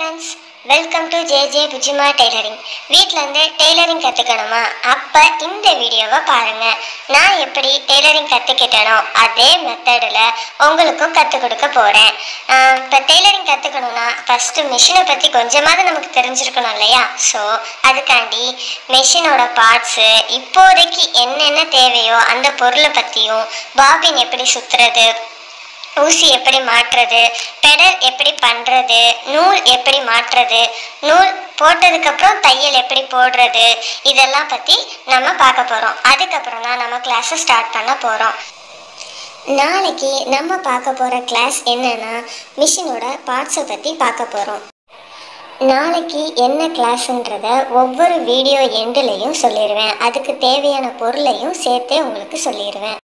friends welcome to J J Pujima tailoring வீட்டிலேருந்து tailoring கற்றுக்கணுமா அப்போ இந்த வீடியோவை பாருங்கள் நான் எப்படி டெய்லரிங் கற்றுக்கிட்டனோ அதே மெத்தடில் உங்களுக்கும் கற்றுக் கொடுக்க போகிறேன் இப்போ டெய்லரிங் கற்றுக்கணுன்னா ஃபஸ்ட்டு மிஷினை பற்றி கொஞ்சமாவது நமக்கு தெரிஞ்சிருக்கணும் இல்லையா ஸோ அதுக்காண்டி மெஷினோட பார்ட்ஸு இப்போதைக்கு என்னென்ன தேவையோ அந்த பொருளை பற்றியும் பாபின் எப்படி சுற்றுறது ஊசி எப்படி மாற்றுறது பெடல் எப்படி பண்ணுறது நூல் எப்படி மாற்றுறது நூல் போட்டதுக்கப்புறம் தையல் எப்படி போடுறது இதெல்லாம் பற்றி நம்ம பார்க்க போகிறோம் அதுக்கப்புறம் தான் நம்ம கிளாஸை ஸ்டார்ட் பண்ண போகிறோம் நாளைக்கு நம்ம பார்க்க போகிற கிளாஸ் என்னன்னா மிஷினோட பார்ட்ஸை பற்றி பார்க்க போகிறோம் நாளைக்கு என்ன கிளாஸ்ன்றத ஒவ்வொரு வீடியோ எண்டுலையும் சொல்லிடுவேன் அதுக்கு தேவையான பொருளையும் சேர்த்தே உங்களுக்கு சொல்லிடுவேன்